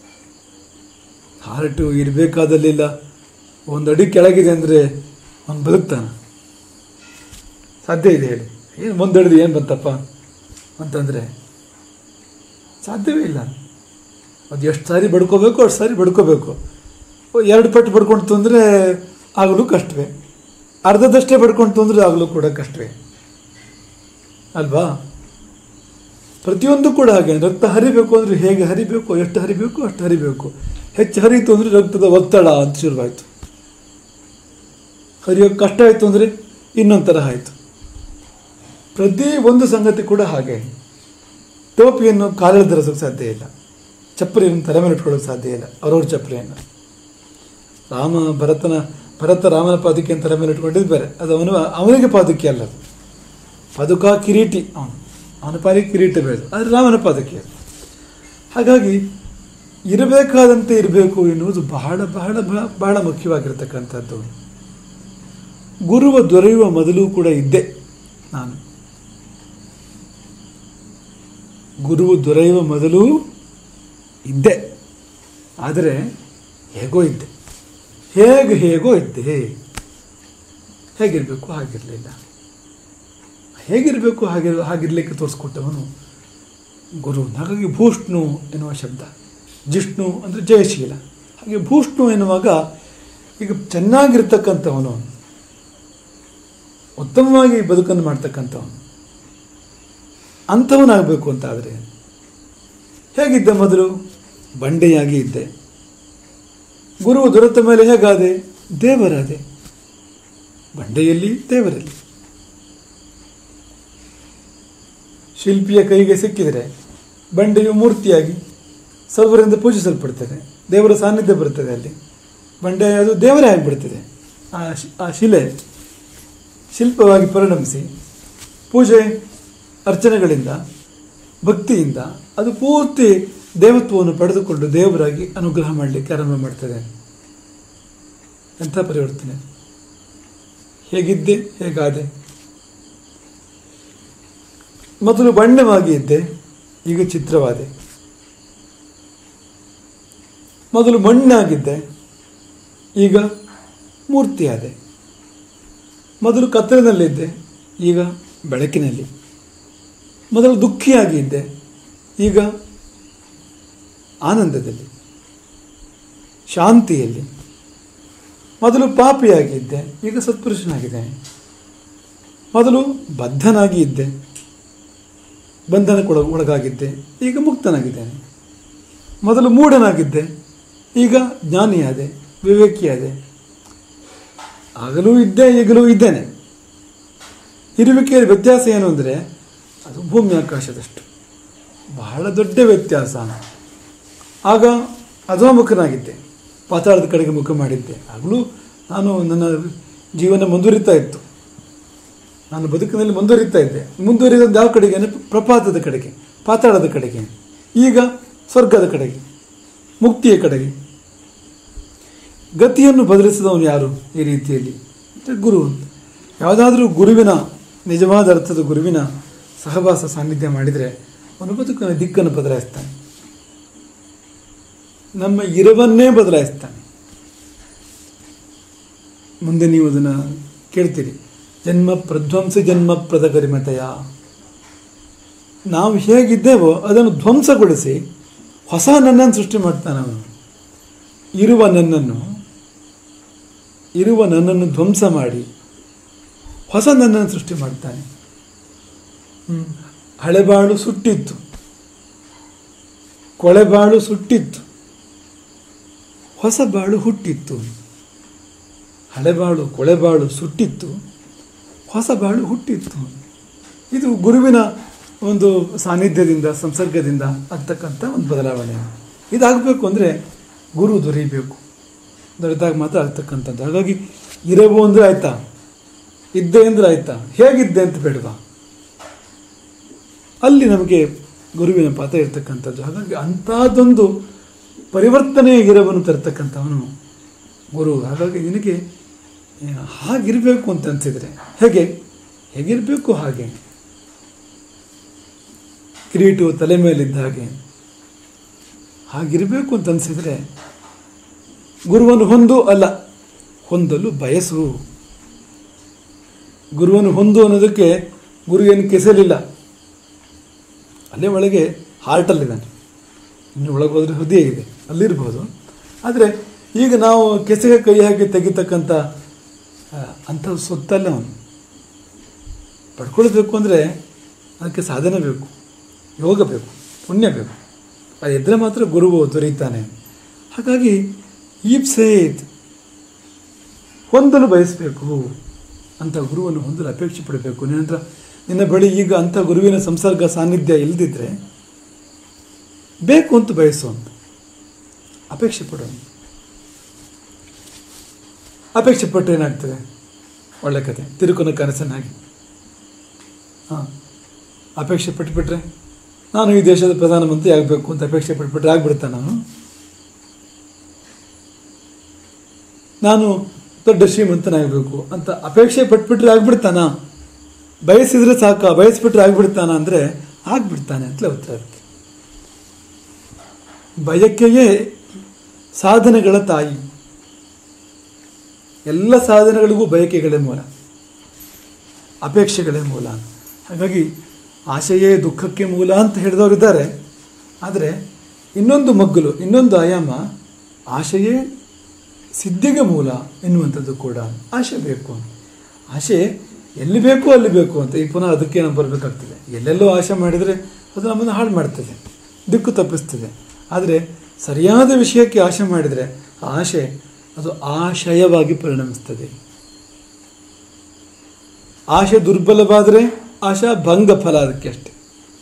[SPEAKER 1] ಹಾರ್ಟು ಇರಬೇಕಾದಲ್ಲಿಲ್ಲ ಒಂದು ಅಡಿ ಕೆಳಗಿದೆ ಅಂದರೆ ಅವನು ಬದುಕ್ತಾನ ಸಾಧ್ಯ ಇದೆ ಹೇಳಿ ಏನು ಮುಂದೆಡ್ದು ಏನು ಬಂತಪ್ಪ ಅಂತಂದರೆ ಸಾಧ್ಯವೇ ಇಲ್ಲ ಅದು ಎಷ್ಟು ಸಾರಿ ಬಡ್ಕೋಬೇಕು ಅಷ್ಟು ಸಾರಿ ಬಡ್ಕೋಬೇಕು ಎರಡು ಪಟ್ಟು ಬಡ್ಕೊಂಡು ಅಂದರೆ ಆಗಲೂ ಕಷ್ಟವೇ ಅರ್ಧದಷ್ಟೇ ಬಡ್ಕೊಂಡು ಅಂದರೆ ಆಗಲೂ ಕೂಡ ಕಷ್ಟವೇ ಅಲ್ವಾ ಪ್ರತಿಯೊಂದು ಕೂಡ ಹಾಗೆ ರಕ್ತ ಹರಿಬೇಕು ಅಂದರೆ ಹೇಗೆ ಹರಿಬೇಕು ಎಷ್ಟು ಹರಿಬೇಕು ಅಷ್ಟು ಹರಿಬೇಕು ಹೆಚ್ಚು ಹರಿಯಿತು ಅಂದರೆ ರಕ್ತದ ಒತ್ತಡ ಅಂತ ಶುರುವಾಯಿತು ಹರಿಯೋಕ್ಕೆ ಕಷ್ಟ ಆಯಿತು ಅಂದರೆ ಇನ್ನೊಂದು ತರಹ ಆಯಿತು ಪ್ರತಿ ಒಂದು ಸಂಗತಿ ಕೂಡ ಹಾಗೆ ಟೋಪಿಯನ್ನು ಕಾಲಲ್ಲಿ ಧರಿಸೋಕ್ಕೆ ಸಾಧ್ಯ ಇಲ್ಲ ಚಪ್ಪಲಿಯನ್ನು ತಲೆ ಮೇಲೆ ಇಟ್ಕೊಳ್ಳೋಕೆ ಸಾಧ್ಯ ಇಲ್ಲ ಅವ್ರವ್ರ ಚಪ್ಪಲಿಯನ್ನು ರಾಮ ಭರತನ ಭರತ ರಾಮನ ಪಾದುಕೆಯನ್ನು ತಲೆ ಮೇಲೆ ಇಟ್ಕೊಂಡಿದ್ದು ಬೇರೆ ಅದು ಅವನು ಅವನಿಗೆ ಪಾದುಕೆ ಅಲ್ಲ ಅದು ಪದುಕ ಕಿರೀಟಿ ಅವನು ಅವನ ಪಾಲಿಗೆ ಕಿರೀಟ ಬೇಡ ಆದರೆ ರಾಮನ ಪಾದಕ್ಕೆ ಅದು ಹಾಗಾಗಿ ಇರಬೇಕಾದಂತೆ ಇರಬೇಕು ಎನ್ನುವುದು ಬಹಳ ಬಹಳ ಬಹಳ ಬಹಳ ಮುಖ್ಯವಾಗಿರ್ತಕ್ಕಂಥದ್ದು ಗುರುವ ದೊರೆಯುವ ಮೊದಲು ಕೂಡ ಇದ್ದೆ ನಾನು ಗುರುವು ದೊರೆಯುವ ಮೊದಲು ಇದ್ದೆ ಆದರೆ ಹೇಗೋ ಇದ್ದೆ ಹೇಗೆ ಹೇಗೋ ಇದ್ದೆ ಹೇಗಿರಬೇಕು ಹಾಗಿರಲಿಲ್ಲ ಹೇಗಿರಬೇಕು ಹಾಗೆ ಹಾಗಿರ್ಲಿಕ್ಕೆ ತೋರಿಸ್ಕೊಟ್ಟವನು ಗುರು ಹಾಗಾಗಿ ಭೂಷ್ಣು ಎನ್ನುವ ಶಬ್ದ ಜಿಷ್ಣು ಅಂದರೆ ಜಯಶೀಲ ಹಾಗೆ ಭೂಷ್ಣು ಎನ್ನುವಾಗ ಈಗ ಚೆನ್ನಾಗಿರ್ತಕ್ಕಂಥವನು ಉತ್ತಮವಾಗಿ ಬದುಕನ್ನು ಮಾಡ್ತಕ್ಕಂಥವನು ಅಂಥವನಾಗಬೇಕು ಅಂತ ಆದರೆ ಹೇಗಿದ್ದೆ ಮೊದಲು ಬಂಡೆಯಾಗಿ ಇದ್ದೆ ಗುರು ದೊರೆತ ಮೇಲೆ ಹೇಗಾದೆ ದೇವರಾದೆ ಬಂಡೆಯಲ್ಲಿ ದೇವರಲ್ಲಿ ಶಿಲ್ಪಿಯ ಕೈಗೆ ಸಿಕ್ಕಿದರೆ ಬಂಡೆಯು ಮೂರ್ತಿಯಾಗಿ ಸರ್ವರಿಂದ ಪೂಜಿಸಲ್ಪಡ್ತದೆ ದೇವರ ಸಾನ್ನಿಧ್ಯ ಬರ್ತದೆ ಅಲ್ಲಿ ಬಂಡೆ ಅದು ದೇವರೇ ಆಗಿಬಿಡ್ತದೆ ಆ ಶಿ- ಆ ಶಿಲೆ ಶಿಲ್ಪವಾಗಿ ಪರಿಣಮಿಸಿ ಪೂಜೆ ಅರ್ಚನೆಗಳಿಂದ ಭಕ್ತಿಯಿಂದ ಅದು ಪೂರ್ತಿ ದೇವತ್ವವನ್ನು ಪಡೆದುಕೊಂಡು ದೇವರಾಗಿ ಅನುಗ್ರಹ ಮಾಡಲಿಕ್ಕೆ ಆರಂಭ ಮಾಡ್ತದೆ ಎಂಥ ಪರಿವರ್ತನೆ ಹೇಗಿದ್ದೆ ಹೇಗಾದೆ ಮೊದಲು ಬಣ್ಣವಾಗಿ ಇದ್ದೆ ಈಗ ಚಿತ್ರವಾದೆ ಮೊದಲು ಮಣ್ಣಾಗಿದ್ದೆ ಈಗ ಮೂರ್ತಿಯಾದೆ ಮೊದಲು ಕತ್ತಲಿನಲ್ಲಿದ್ದೆ ಈಗ ಬೆಳಕಿನಲ್ಲಿ ಮೊದಲು ದುಃಖಿಯಾಗಿ ಇದ್ದೆ ಈಗ ಆನಂದದಲ್ಲಿ ಶಾಂತಿಯಲ್ಲಿ ಮೊದಲು ಪಾಪಿಯಾಗಿದ್ದೆ ಈಗ ಸತ್ಪುರುಷನಾಗಿದ್ದೇನೆ ಮೊದಲು ಬದ್ಧನಾಗಿ ಇದ್ದೆ ಬಂಧನಕ್ಕೊಳ ಒಳಗಾಗಿದ್ದೆ ಈಗ ಮುಕ್ತನಾಗಿದ್ದೇನೆ ಮೊದಲು ಮೂಢನಾಗಿದ್ದೆ ಈಗ ಜ್ಞಾನಿಯಾದೆ ವಿವೇಕಿಯಾದೆ ಆಗಲೂ ಇದ್ದೆ ಈಗಲೂ ಇದ್ದೇನೆ ಇರುವಿಕೆಯ ವ್ಯತ್ಯಾಸ ಏನು ಅಂದರೆ ಅದು ಭೂಮಿ ಆಕಾಶದಷ್ಟು ಬಹಳ ದೊಡ್ಡ ವ್ಯತ್ಯಾಸ ಆಗ ಅಧೋಮುಖನಾಗಿದ್ದೆ ಪಾತಾಳದ ಕಡೆಗೆ ಮುಖ ಮಾಡಿದ್ದೆ ಆಗಲೂ ನಾನು ನನ್ನ ಜೀವನ ಮುಂದುವರಿತಾ ಇತ್ತು ನಾನು ಬದುಕಿನಲ್ಲಿ ಮುಂದುವರಿತಾ ಇದ್ದೆ ಮುಂದುವರಿದ ಯಾವ ಕಡೆಗೆ ಅಂದರೆ ಪ್ರಪಾತದ ಕಡೆಗೆ ಪಾತಾಳದ ಕಡೆಗೆ ಈಗ ಸ್ವರ್ಗದ ಕಡೆಗೆ ಮುಕ್ತಿಯ ಕಡೆಗೆ ಗತಿಯನ್ನು ಬದಲಿಸಿದವನು ಯಾರು ಈ ರೀತಿಯಲ್ಲಿ ಅಂದರೆ ಗುರು ಅಂತ ಯಾವುದಾದ್ರೂ ಗುರುವಿನ ನಿಜವಾದ ಅರ್ಥದ ಗುರುವಿನ ಸಹವಾಸ ಸಾನ್ನಿಧ್ಯ ಮಾಡಿದರೆ ಅವನು ಬದುಕಿನ ದಿಕ್ಕನ್ನು ಬದಲಾಯಿಸ್ತಾನೆ ನಮ್ಮ ಇರವನ್ನೇ ಬದಲಾಯಿಸ್ತಾನೆ ಮುಂದೆ ನೀವು ಅದನ್ನು ಕೇಳ್ತೀರಿ ಜನ್ಮ ಪ್ರಧ್ವಂಸ ಜನ್ಮ ಪ್ರದ ಗರಿಮತೆಯ ನಾವು ಹೇಗಿದ್ದೇವೋ ಅದನ್ನು ಧ್ವಂಸಗೊಳಿಸಿ ಹೊಸ ನನ್ನನ್ನು ಸೃಷ್ಟಿ ಮಾಡ್ತಾನೆ ಅವನು ಇರುವ ನನ್ನನ್ನು ಇರುವ ನನ್ನನ್ನು ಧ್ವಂಸ ಮಾಡಿ ಹೊಸ ನನ್ನನ್ನು ಸೃಷ್ಟಿ ಮಾಡ್ತಾನೆ ಹ್ಮ್. ಹಳೆಬಾಳು ಸುಟ್ಟಿತ್ತು ಕೊಳೆಬಾಳು ಸುಟ್ಟಿತ್ತು ಹೊಸ ಬಾಳು ಹುಟ್ಟಿತ್ತು ಹಳೆಬಾಳು ಕೊಳೆಬಾಳು ಸುಟ್ಟಿತ್ತು ಹೊಸ ಬಾಳು ಹುಟ್ಟಿತ್ತು ಇದು ಗುರುವಿನ ಒಂದು ಸಾನ್ನಿಧ್ಯದಿಂದ ಸಂಸರ್ಗದಿಂದ ಆಗ್ತಕ್ಕಂಥ ಒಂದು ಬದಲಾವಣೆ ಇದಾಗಬೇಕು ಅಂದರೆ ಗುರು ದೊರೀಬೇಕು ದೊರೆತಾಗ ಮಾತ್ರ ಆಗ್ತಕ್ಕಂಥದ್ದು ಹಾಗಾಗಿ ಇರವು ಅಂದರೆ ಆಯ್ತಾ ಇದ್ದೆ ಅಂದರೆ ಆಯ್ತಾ ಹೇಗಿದ್ದೆ ಅಂತ ಬೇಡವಾ ಅಲ್ಲಿ ನಮಗೆ ಗುರುವಿನ ಪಾತ್ರ ಇರ್ತಕ್ಕಂಥದ್ದು ಹಾಗಾಗಿ ಅಂಥದ್ದೊಂದು ಪರಿವರ್ತನೆಯ ಗಿರವನ್ನು ತರ್ತಕ್ಕಂಥವನು ಗುರು ಹಾಗಾಗಿ ನಿನಗೆ ಆ, ಹಾಗಿರಬೇಕು ಅಂತ ಅನಿಸಿದರೆ ಹೇಗೆ ಹೇಗಿರಬೇಕು ಹಾಗೆ ಕಿರೀಟು ತಲೆ ಮೇಲಿದ್ದ ಹಾಗೆ ಹಾಗಿರಬೇಕು ಅಂತ ಅನಿಸಿದರೆ ಗುರುವನ್ನು ಹೊಂದು ಅಲ್ಲ ಹೊಂದಲು ಬಯಸು ಗುರುವನ್ನು ಹೊಂದು ಅನ್ನೋದಕ್ಕೆ ಗುರು ಏನು ಕೆಸಲಿಲ್ಲ ಅಲ್ಲೇ ಒಳಗೆ ಹಾರ್ಟಲ್ಲಿದ್ದಾನೆ ಇನ್ನು ಒಳಗೆ ಹೋದರೆ ಹೃದಯ ಇದೆ ಅಲ್ಲಿರ್ಬೋದು ಆದರೆ ಈಗ ನಾವು ಕೆಸಗೆ ಕೈ ಹಾಕಿ ತೆಗಿತಕ್ಕಂಥ ಆ, ಅಂಥ ಸೊತ್ತಲ್ಲ ಅವನು ಪಡ್ಕೊಳ್ಬೇಕು ಅಂದರೆ ಅದಕ್ಕೆ ಸಾಧನೆ ಬೇಕು ಯೋಗ ಬೇಕು ಪುಣ್ಯ ಬೇಕು ಅದು ಇದ್ದರೆ ಮಾತ್ರ ಗುರುವು ದೊರೆಯುತ್ತಾನೆ ಹಾಗಾಗಿ ಈಪ್ಸೇತ್ ಹೊಂದಲು ಬಯಸಬೇಕು ಅಂತ ಗುರುವನ್ನು ಹೊಂದಲು ಅಪೇಕ್ಷೆ ಪಡಬೇಕು ನಿನ್ನ ಹತ್ರ ನಿನ್ನ ಬಳಿ ಈಗ ಅಂಥ ಗುರುವಿನ ಸಂಸರ್ಗ ಸಾನ್ನಿಧ್ಯ ಇಲ್ಲದಿದ್ದರೆ ಬೇಕು ಅಂತ ಬಯಸು ಅಂತ ಅಪೇಕ್ಷೆ ಪಡು ಅಪೇಕ್ಷೆ ಪಟ್ಟರೆ ಏನಾಗ್ತದೆ ಒಳ್ಳೆ ಕತೆ ತಿರುಕನ ಕನಸನ್ನಾಗಿ ಹಾಂ ಅಪೇಕ್ಷೆ ಪಟ್ಟುಬಿಟ್ರೆ ನಾನು ಈ ದೇಶದ ಪ್ರಧಾನಮಂತ್ರಿ ಆಗಬೇಕು ಅಂತ ಅಪೇಕ್ಷೆ ಪಟ್ಬಿಟ್ರೆ ಆಗ್ಬಿಡ್ತಾ ನಾನು ನಾನು ದೊಡ್ಡ ಶ್ರೀಮಂತನಾಗಬೇಕು ಅಂತ ಅಪೇಕ್ಷೆ ಪಟ್ಬಿಟ್ರೆ ಆಗ್ಬಿಡ್ತಾನ ಬಯಸಿದ್ರೆ ಸಾಕ ಬಯಸ್ಬಿಟ್ರೆ ಆಗ್ಬಿಡ್ತಾನ ಅಂದರೆ ಆಗ್ಬಿಡ್ತಾನೆ ಅಂತಲೇ ಉತ್ತರ ಅದಕ್ಕೆ ಬಯಕೆಯೇ ಸಾಧನೆಗಳ ತಾಯಿ ಎಲ್ಲ ಸಾಧನೆಗಳಿಗೂ ಬಯಕೆಗಳೇ ಮೂಲ ಅಪೇಕ್ಷೆಗಳೇ ಮೂಲ ಹಾಗಾಗಿ ಆಶೆಯೇ ದುಃಖಕ್ಕೆ ಮೂಲ ಅಂತ ಹೇಳಿದವರು ಇದ್ದಾರೆ ಆದರೆ ಇನ್ನೊಂದು ಮಗ್ಗಲು ಇನ್ನೊಂದು ಆಯಾಮ ಆಶೆಯೇ ಸಿದ್ಧಿಗೆ ಮೂಲ ಎನ್ನುವಂಥದ್ದು ಕೂಡ ಆಶೆ ಬೇಕು ಆಶೆ ಎಲ್ಲಿ ಬೇಕು ಅಲ್ಲಿ ಬೇಕು ಅಂತ ಈ ಪುನಃ ಅದಕ್ಕೆ ನಾವು ಬರಬೇಕಾಗ್ತದೆ ಎಲ್ಲೆಲ್ಲೋ ಆಶೆ ಮಾಡಿದರೆ ಅದು ನಮ್ಮನ್ನು ಹಾಳು ಮಾಡ್ತದೆ ದಿಕ್ಕು ತಪ್ಪಿಸ್ತದೆ ಆದರೆ ಸರಿಯಾದ ವಿಷಯಕ್ಕೆ ಆಶೆ ಮಾಡಿದರೆ ಆ ಆಶೆ ಅದು ಆಶಯವಾಗಿ ಪರಿಣಮಿಸ್ತದೆ ಆಶೆ ದುರ್ಬಲವಾದರೆ ಆಶಾ ಭಂಗ ಫಲ ಅದಕ್ಕೆ ಅಷ್ಟೆ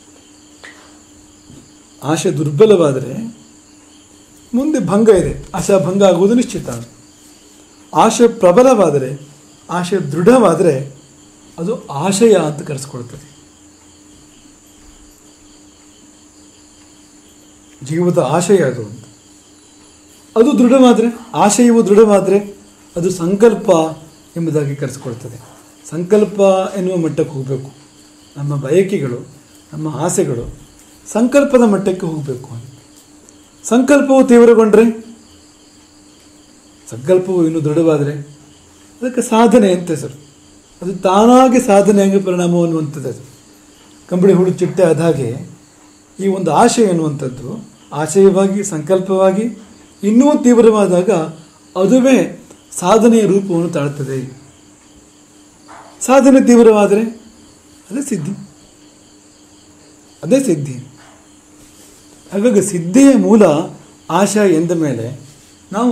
[SPEAKER 1] ಆಶೆ ದುರ್ಬಲವಾದರೆ ಮುಂದೆ ಭಂಗ ಇದೆ ಆಶಾ ಭಂಗ ಆಗುವುದು ನಿಶ್ಚಿತ ಆಶೆ ಪ್ರಬಲವಾದರೆ ಆಶೆ ದೃಢವಾದರೆ ಅದು ಆಶಯ ಅಂತ ಕರೆಸ್ಕೊಳ್ತದೆ ಜೀವದ ಆಶಯ ಅದು ಅಂತ ಅದು ದೃಢವಾದರೆ ಆಶಯವು ದೃಢವಾದರೆ ಅದು ಸಂಕಲ್ಪ ಎಂಬುದಾಗಿ ಕರೆಸಿಕೊಳ್ತದೆ ಸಂಕಲ್ಪ ಎನ್ನುವ ಮಟ್ಟಕ್ಕೆ ಹೋಗಬೇಕು ನಮ್ಮ ಬಯಕೆಗಳು ನಮ್ಮ ಆಸೆಗಳು ಸಂಕಲ್ಪದ ಮಟ್ಟಕ್ಕೆ ಹೋಗಬೇಕು ಸಂಕಲ್ಪವು ತೀವ್ರಗೊಂಡ್ರೆ ಸಂಕಲ್ಪವು ಇನ್ನೂ ದೃಢವಾದರೆ ಅದಕ್ಕೆ ಸಾಧನೆ ಅಂತ ಹೆಸರು ಅದು ತಾನಾಗಿ ಸಾಧನೆಯಾಗಿ ಪರಿಣಾಮ ಅನ್ನುವಂಥದ್ದು ಅದು ಕಂಬಳಿ ಹುಳು ಚಿಟ್ಟೆ ಆದ ಹಾಗೆ ಈ ಒಂದು ಆಶೆ ಎನ್ನುವಂಥದ್ದು ಆಶಯವಾಗಿ ಸಂಕಲ್ಪವಾಗಿ ಇನ್ನೂ ತೀವ್ರವಾದಾಗ ಅದುವೇ ಸಾಧನೆಯ ರೂಪವನ್ನು ತಾಳ್ತದೆ ಸಾಧನೆ ತೀವ್ರವಾದರೆ ಅದೇ ಸಿದ್ಧಿ ಅದೇ ಸಿದ್ಧಿ ಹಾಗಾಗಿ ಸಿದ್ಧಿಯ ಮೂಲ ಆಶಯ ಎಂದ ಮೇಲೆ ನಾವು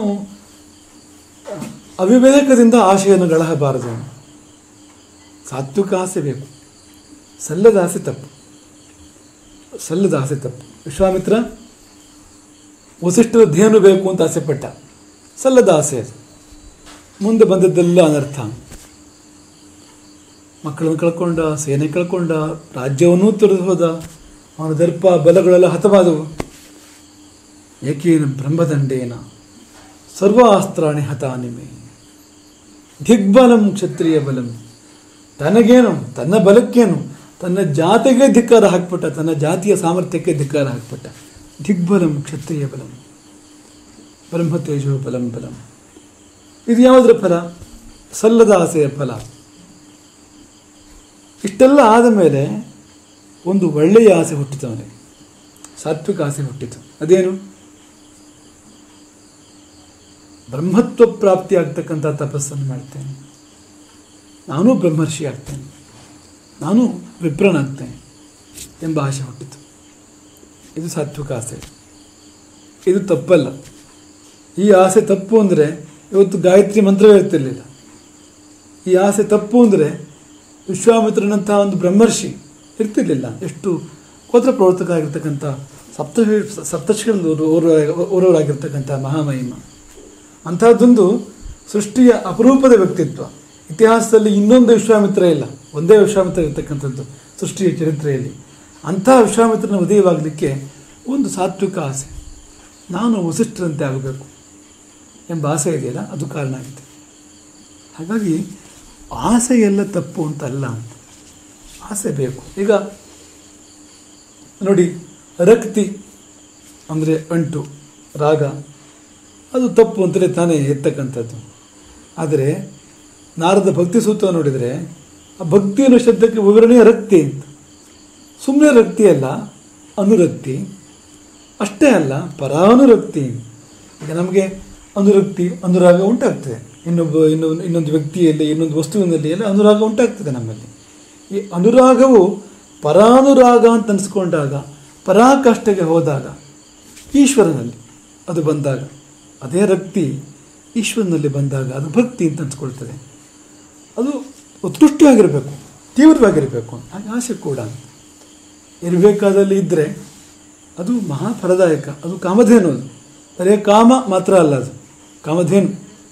[SPEAKER 1] ಅವಿವೇಕದಿಂದ ಆಶೆಯನ್ನು ಗಳಹಬಾರದು ಸಾತ್ವಿಕ ಆಸೆ ಬೇಕು ಸಲ್ಲದ ಆಸೆ ತಪ್ಪು ಸಲ್ಲದ ಆಸೆ ತಪ್ಪು ವಿಶ್ವಾಮಿತ್ರ ವಸಿಷ್ಠರ ಧ್ಯೇನು ಬೇಕು ಅಂತ ಆಸೆ ಪಟ್ಟ ಸಲ್ಲದ ಆಸೆ ಅದು ಮುಂದೆ ಬಂದದ್ದೆಲ್ಲ ಅನರ್ಥ ಮಕ್ಕಳನ್ನು ಕಳ್ಕೊಂಡ ಸೇನೆ ಕಳ್ಕೊಂಡ ರಾಜ್ಯವನ್ನೂ ತೊರೆದು ಹೋದ ಅವನ ದರ್ಪ ಬಲಗಳೆಲ್ಲ ಹತವಾದವು ಏಕೇನ ಬ್ರಹ್ಮದಂಡೇನ ಸರ್ವಾಸ್ತ್ರಾಣಿ ಹತಾನಿಮೆ ದಿಗ್ಬಲಂ ಕ್ಷತ್ರಿಯ ಬಲಂ ತನಗೇನು ತನ್ನ ಬಲಕ್ಕೇನು ತನ್ನ ಜಾತಿಗೆ ಧಿಕ್ಕಾರ ಹಾಕ್ಬಿಟ್ಟ ತನ್ನ ಜಾತಿಯ ಸಾಮರ್ಥ್ಯಕ್ಕೆ ಧಿಕ್ಕಾರ ಹಾಕ್ಬಿಟ್ಟ ದಿಗ್ಬಲಂ ಕ್ಷತ್ರಿಯ ಬಲಂ ಬ್ರಹ್ಮ ತೇಜೋ ಬಲಂ ಬಲಂ ಇದು ಯಾವುದರ ಫಲ ಸಲ್ಲದ ಆಸೆಯ ಫಲ ಇಷ್ಟೆಲ್ಲ ಆದ ಮೇಲೆ ಒಂದು ಒಳ್ಳೆಯ ಆಸೆ ಹುಟ್ಟಿತು ಅವನಿಗೆ ಸಾತ್ವಿಕ ಆಸೆ ಹುಟ್ಟಿತು ಅದೇನು ಬ್ರಹ್ಮತ್ವ ಪ್ರಾಪ್ತಿ ಆಗ್ತಕ್ಕಂಥ ತಪಸ್ಸನ್ನು ಮಾಡ್ತೇನೆ ನಾನು ಬ್ರಹ್ಮರ್ಷಿ ಆಗ್ತೇನೆ ನಾನು ವಿಪ್ರನಾಗ್ತೇನೆ ಎಂಬ ಆಸೆ ಹುಟ್ಟಿತು ಇದು ಸಾತ್ವಿಕ ಆಸೆ ಇದು ತಪ್ಪಲ್ಲ ಈ ಆಸೆ ತಪ್ಪು ಅಂದರೆ ಇವತ್ತು ಗಾಯತ್ರಿ ಮಂತ್ರವೇ ಇರ್ತಿರ್ಲಿಲ್ಲ ಈ ಆಸೆ ತಪ್ಪು ಅಂದರೆ ವಿಶ್ವಾಮಿತ್ರನಂಥ ಒಂದು ಬ್ರಹ್ಮರ್ಷಿ ಇರ್ತಿರ್ಲಿಲ್ಲ ಎಷ್ಟು ಕೋತ್ರ ಪ್ರವರ್ತಕ ಆಗಿರ್ತಕ್ಕಂಥ ಸಪ್ತ ಸಪ್ತರ್ಷಿಗಳಲ್ಲಿ ಓರ್ವರಾಗಿರ್ತಕ್ಕಂಥ ಮಹಾಮಹಿಮ ಅಂಥದ್ದೊಂದು ಸೃಷ್ಟಿಯ ಅಪರೂಪದ ವ್ಯಕ್ತಿತ್ವ ಇತಿಹಾಸದಲ್ಲಿ ಇನ್ನೊಂದು ವಿಶ್ವಾಮಿತ್ರ ಇಲ್ಲ ಒಂದೇ ವಿಶ್ವಾಮಿತ್ರ ಇರ್ತಕ್ಕಂಥದ್ದು ಸೃಷ್ಟಿಯ ಚರಿತ್ರೆಯಲ್ಲಿ ಅಂಥ ವಿಶ್ವಾಮಿತ್ರನ ಉದಯವಾಗಲಿಕ್ಕೆ ಒಂದು ಸಾತ್ವಿಕ ಆಸೆ ನಾನು ವಸಿಷ್ಠರಂತೆ ಆಗಬೇಕು ಎಂಬ ಆಸೆ ಇದೆಯಲ್ಲ ಅದು ಕಾರಣ ಆಗಿದೆ ಹಾಗಾಗಿ ಆಸೆ ಎಲ್ಲ ತಪ್ಪು ಅಂತಲ್ಲ ಅಂತ ಆಸೆ ಬೇಕು ಈಗ ನೋಡಿ ರಕ್ತಿ ಅಂದರೆ ಅಂಟು ರಾಗ ಅದು ತಪ್ಪು ಅಂತಲೇ ತಾನೇ ಎತ್ತಕ್ಕಂಥದ್ದು ಆದರೆ ನಾರದ ಭಕ್ತಿ ಸೂತ್ರ ನೋಡಿದರೆ ಆ ಭಕ್ತಿ ಅನ್ನೋ ಶಬ್ದಕ್ಕೆ ವಿವರಣೆ ರಕ್ತಿ ಅಂತ ಸುಮ್ಮನೆ ರಕ್ತಿ ಅಲ್ಲ ಅನುರಕ್ತಿ ಅಷ್ಟೇ ಅಲ್ಲ ಪರಾನುರಕ್ತಿ ಈಗ ನಮಗೆ ಅನುರಕ್ತಿ ಅನುರಾಗ ಉಂಟಾಗ್ತದೆ ಇನ್ನೊಬ್ಬ ಇನ್ನೊಂದು ಇನ್ನೊಂದು ವ್ಯಕ್ತಿಯಲ್ಲಿ ಇನ್ನೊಂದು ವಸ್ತುವಿನಲ್ಲಿ ಎಲ್ಲ ಅನುರಾಗ ಉಂಟಾಗ್ತದೆ ನಮ್ಮಲ್ಲಿ ಈ ಅನುರಾಗವು ಪರಾನುರಾಗ ಅಂತ ಅನಿಸ್ಕೊಂಡಾಗ ಪರಾಕಾಷ್ಠೆಗೆ ಹೋದಾಗ ಈಶ್ವರನಲ್ಲಿ ಅದು ಬಂದಾಗ ಅದೇ ರಕ್ತಿ ಈಶ್ವರನಲ್ಲಿ ಬಂದಾಗ ಅದು ಭಕ್ತಿ ಅಂತ ಅನ್ಸ್ಕೊಳ್ತದೆ ಅದು ಉತ್ಕೃಷ್ಟವಾಗಿರಬೇಕು ತೀವ್ರವಾಗಿರಬೇಕು ಹಾಗೆ ಆಸೆ ಕೂಡ ಇರಬೇಕಾದಲ್ಲಿ ಇದ್ದರೆ ಅದು ಮಹಾಫಲದಾಯಕ ಅದು ಕಾಮಧೇನು ಅದು ಬರೇ ಕಾಮ ಮಾತ್ರ ಅಲ್ಲ ಅದು ಕಾಮಧೇನು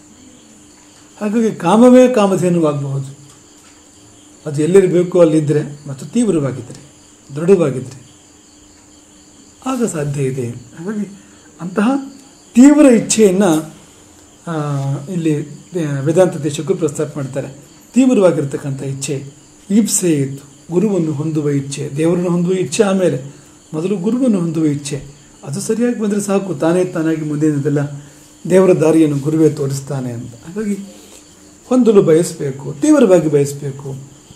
[SPEAKER 1] ಹಾಗಾಗಿ ಕಾಮವೇ ಕಾಮಧೇನುವಾಗಬಹುದು ಅದು ಎಲ್ಲಿರಬೇಕು ಅಲ್ಲಿದ್ದರೆ ಮತ್ತು ತೀವ್ರವಾಗಿದ್ದರೆ ದೃಢವಾಗಿದ್ದರೆ ಆಗ ಸಾಧ್ಯ ಇದೆ ಹಾಗಾಗಿ ಅಂತಹ ತೀವ್ರ ಇಚ್ಛೆಯನ್ನು ಇಲ್ಲಿ ವೇದಾಂತ ದೇಶಕ್ಕೂ ಪ್ರಸ್ತಾಪ ಮಾಡ್ತಾರೆ ತೀವ್ರವಾಗಿರ್ತಕ್ಕಂಥ ಇಚ್ಛೆ ಈಪ್ಸೆ ಇತ್ತು ಗುರುವನ್ನು ಹೊಂದುವ ಇಚ್ಛೆ ದೇವರನ್ನು ಹೊಂದುವ ಇಚ್ಛೆ ಆಮೇಲೆ ಮೊದಲು ಗುರುವನ್ನು ಹೊಂದುವ ಇಚ್ಛೆ ಅದು ಸರಿಯಾಗಿ ಬಂದರೆ ಸಾಕು ತಾನೇ ತಾನಾಗಿ ಮುಂದಿನದೆಲ್ಲ ದೇವರ ದಾರಿಯನ್ನು ಗುರುವೇ ತೋರಿಸ್ತಾನೆ ಅಂತ ಹಾಗಾಗಿ ಹೊಂದಲು ಬಯಸಬೇಕು ತೀವ್ರವಾಗಿ ಬಯಸಬೇಕು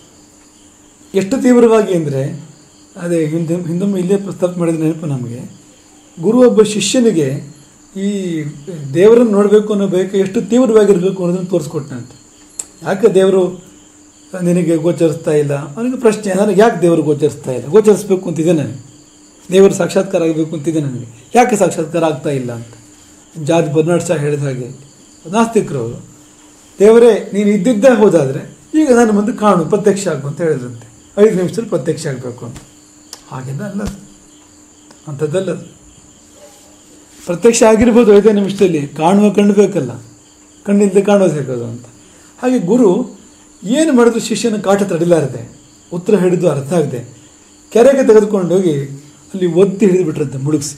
[SPEAKER 1] ಎಷ್ಟು ತೀವ್ರವಾಗಿ ಅಂದರೆ ಅದೇ ಹಿಂದೆ ಹಿಂದೊಮ್ಮೆ ಇಲ್ಲೇ ಪ್ರಸ್ತಾಪ ಮಾಡಿದ ನೆನಪು ನಮಗೆ ಗುರು ಒಬ್ಬ ಶಿಷ್ಯನಿಗೆ ಈ ದೇವರನ್ನು ನೋಡಬೇಕು ಅನ್ನೋ ಬಯಕೆ ಎಷ್ಟು ತೀವ್ರವಾಗಿರಬೇಕು ಅನ್ನೋದನ್ನು ತೋರಿಸ್ಕೊಟ್ಟನಂತೆ ಯಾಕೆ ದೇವರು ನಿನಗೆ ಗೋಚರಿಸ್ತಾ ಇಲ್ಲ ಅವನಿಗೆ ಪ್ರಶ್ನೆ ನನಗೆ ಯಾಕೆ ದೇವರು ಗೋಚರಿಸ್ತಾ ಇಲ್ಲ ಗೋಚರಿಸ್ಬೇಕು ಅಂತಿದೆ ನನಗೆ ದೇವರು ಸಾಕ್ಷಾತ್ಕಾರ ಆಗಬೇಕು ಅಂತಿದೆ ನನಗೆ ಯಾಕೆ ಸಾಕ್ಷಾತ್ಕಾರ ಆಗ್ತಾ ಇಲ್ಲ ಅಂತ ಜಾರ್ಜ್ ಬರ್ನಾಡ್ ಶಾ ಹೇಳಿದ ಹಾಗೆ ನಾಸ್ತಿಕರು ಅವರು ದೇವರೇ ನೀನು ಇದ್ದಿದ್ದೇ ಹೋದಾದರೆ ಈಗ ನಾನು ಮುಂದೆ ಕಾಣು ಪ್ರತ್ಯಕ್ಷ ಆಗು ಅಂತ ಹೇಳಿದ್ರಂತೆ ಐದು ನಿಮಿಷದಲ್ಲಿ ಪ್ರತ್ಯಕ್ಷ ಆಗಬೇಕು ಅಂತ ಹಾಗೆಲ್ಲ ಅಲ್ಲ ಅದು. ಅಂಥದ್ದಲ್ಲ ಅದು. ಪ್ರತ್ಯಕ್ಷ ಆಗಿರ್ಬೋದು ಐದೇ ನಿಮಿಷದಲ್ಲಿ ಕಾಣುವ ಕಣ್ಣು ಬೇಕಲ್ಲ ಕಣ್ಣಿಲ್ಲದೆ ಕಾಣೋದು ಹೇಗೋದು ಅಂತ ಹಾಗೆ ಗುರು ಏನು ಮಾಡಿದ್ರು ಶಿಷ್ಯನ ಕಾಟ ತಡಿಲಾರದೆ ಉತ್ತರ ಹಿಡಿದು ಅರ್ಥ ಆಗದೆ ಕೆರೆಗೆ ತೆಗೆದುಕೊಂಡು ಹೋಗಿ ಅಲ್ಲಿ ಒತ್ತಿ ಹಿಡಿದು ಬಿಟ್ರಂತೆ ಮುಳುಗಿಸಿ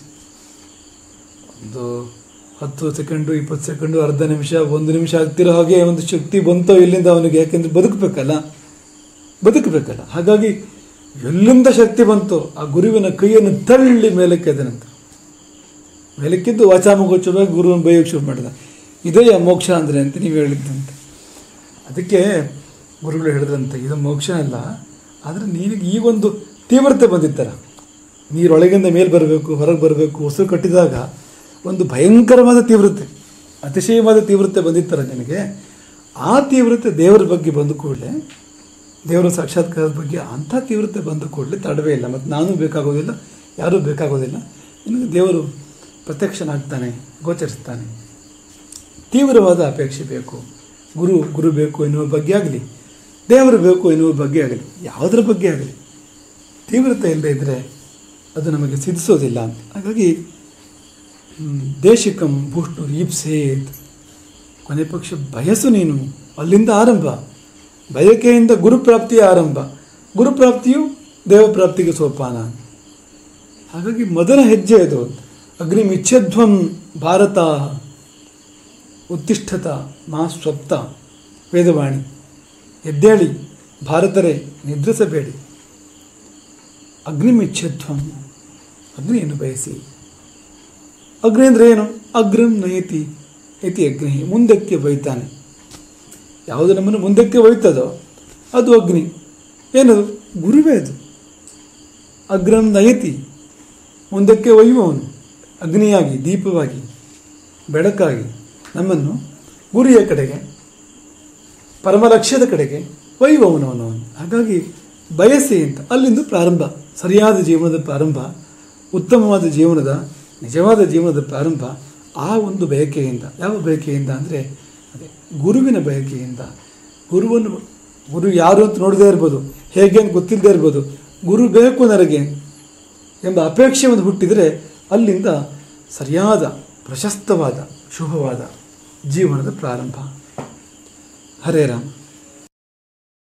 [SPEAKER 1] ಒಂದು ಹತ್ತು ಸೆಕೆಂಡು ಇಪ್ಪತ್ತು ಸೆಕೆಂಡು ಅರ್ಧ ನಿಮಿಷ ಒಂದು ನಿಮಿಷ ಆಗ್ತಿರೋ ಹಾಗೆ ಒಂದು ಶಕ್ತಿ ಬಂತೋ ಇಲ್ಲಿಂದ ಅವನಿಗೆ ಯಾಕೆಂದ್ರೆ ಬದುಕಬೇಕಲ್ಲ ಬದುಕಬೇಕಲ್ಲ ಹಾಗಾಗಿ ಎಲ್ಲಿಂದ ಶಕ್ತಿ ಬಂತು ಆ ಗುರುವಿನ ಕೈಯನ್ನು ತಳ್ಳಿ ಮೇಲಕ್ಕೆ ಎದನಂತ ಮೇಲಕ್ಕಿದ್ದು ವಾಚಾಮಗೋಚವಾಗಿ ಗುರುವನ್ನು ಬೈಯೋಕ್ಕೆ ಶುರು ಮಾಡಿದ ಇದೇ ಮೋಕ್ಷ ಅಂದರೆ ಅಂತ ನೀವು ಹೇಳಿದ್ದಂತೆ ಅದಕ್ಕೆ ಗುರುಗಳು ಹೇಳಿದ್ರಂತೆ ಇದು ಮೋಕ್ಷ ಅಲ್ಲ ಆದರೆ ನಿನಗೆ ಈಗೊಂದು ತೀವ್ರತೆ ಬಂದಿತ್ತರ ನೀರೊಳಗಿಂದ ಮೇಲೆ ಬರಬೇಕು ಹೊರಗೆ ಬರಬೇಕು ಉಸಿರು ಕಟ್ಟಿದಾಗ ಒಂದು ಭಯಂಕರವಾದ ತೀವ್ರತೆ ಅತಿಶಯವಾದ ತೀವ್ರತೆ ಬಂದಿತ್ತರ ನಿನಗೆ ಆ ತೀವ್ರತೆ ದೇವರ ಬಗ್ಗೆ ಬಂದ ಕೂಡಲೇ ದೇವರ ಸಾಕ್ಷಾತ್ಕಾರದ ಬಗ್ಗೆ ಅಂಥ ತೀವ್ರತೆ ಬಂದ ಕೂಡಲೇ ತಡವೇ ಇಲ್ಲ ಮತ್ತು ನಾನು ಬೇಕಾಗೋದಿಲ್ಲ ಯಾರೂ ಬೇಕಾಗೋದಿಲ್ಲ ನಿನಗೆ ದೇವರು ಪ್ರತ್ಯಕ್ಷನಾಗ್ತಾನೆ ಗೋಚರಿಸ್ತಾನೆ ತೀವ್ರವಾದ ಅಪೇಕ್ಷೆ ಬೇಕು ಗುರು ಗುರು ಬೇಕು ಎನ್ನುವ ಬಗ್ಗೆ ಆಗಲಿ ದೇವರು ಬೇಕು ಎನ್ನುವ ಬಗ್ಗೆ ಆಗಲಿ ಯಾವುದರ ಬಗ್ಗೆ ಆಗಲಿ ತೀವ್ರತೆ ಇಲ್ಲದೆ ಇದ್ದರೆ ಅದು ನಮಗೆ ಸಿದ್ಧಿಸೋದಿಲ್ಲ ಅಂತ ಹಾಗಾಗಿ ಹ್ಮ್, ದೇಶಿಕಂ ಭೂಷ್ಣು ಈಪ್ಸೇತ್ ಕೊನೆ ಪಕ್ಷ ಬಯಸು ನೀನು ಅಲ್ಲಿಂದ ಆರಂಭ ಬಯಕೆಯಿಂದ ಗುರುಪ್ರಾಪ್ತಿಯ ಆರಂಭ ಗುರುಪ್ರಾಪ್ತಿಯು ದೇವಪ್ರಾಪ್ತಿಗೆ ಸೋಪಾನ ಹಾಗಾಗಿ ಮೊದಲ ಹೆಜ್ಜೆ ಅದು ಅಗ್ನಿಮಿಚ್ಛಧ್ವಂ ಭಾರತ ಉತ್ತಿಷ್ಠತ ಮಾ ಸ್ವಪ್ತ ವೇದವಾಣಿ ಎದ್ದೇಳಿ ಭಾರತರೇ ನಿದ್ರಿಸಬೇಡಿ ಅಗ್ನಿಮಿಚ್ಛಧ್ವಂ ಅಗ್ನಿಯನ್ನು ಬಯಸಿ ಅಗ್ನಿ ಅಂದರೆ ಏನು ಅಗ್ರಂ ನಯತಿ ಇತಿ ಅಗ್ನಿ ಮುಂದಕ್ಕೆ ಬೈತಾನೆ ಯಾವುದು ನಮ್ಮನ್ನು ಮುಂದಕ್ಕೆ ಒಯ್ತದೋ ಅದು ಅಗ್ನಿ ಏನದು ಗುರುವೇ ಅದು ಅಗ್ರಂ ನಯತಿ ಮುಂದಕ್ಕೆ ಒಯ್ಯುವವನು ಅಗ್ನಿಯಾಗಿ ದೀಪವಾಗಿ ಬೆಳಕಾಗಿ ನಮ್ಮನ್ನು ಗುರಿಯ ಕಡೆಗೆ ಪರಮ ಲಕ್ಷ್ಯದ ಕಡೆಗೆ ಒಯ್ಯುವವನು ಅವನು ಹಾಗಾಗಿ ಬಯಸಿ ಅಂತ ಅಲ್ಲಿಂದ ಪ್ರಾರಂಭ ಸರಿಯಾದ ಜೀವನದ ಪ್ರಾರಂಭ ಉತ್ತಮವಾದ ಜೀವನದ ನಿಜವಾದ ಜೀವನದ ಪ್ರಾರಂಭ ಆ ಒಂದು ಬಯಕೆಯಿಂದ ಯಾವ ಬಯಕೆಯಿಂದ ಅಂದರೆ ಅದೇ ಗುರುವಿನ ಬಯಕೆಯಿಂದ ಗುರುವನ್ನು ಗುರು ಯಾರು ಅಂತ ನೋಡದೇ ಇರ್ಬೋದು ಹೇಗೆ ಅಂತ ಗೊತ್ತಿಲ್ಲದೆ ಇರ್ಬೋದು ಗುರು ಬೇಕು ನನಗೆ ಎಂಬ ಅಪೇಕ್ಷೆ ಒಂದು ಹುಟ್ಟಿದರೆ ಅಲ್ಲಿಂದ ಸರಿಯಾದ ಪ್ರಶಸ್ತವಾದ ಶುಭವಾದ ಜೀವನದ ಪ್ರಾರಂಭ ಹರೇ ರಾಮ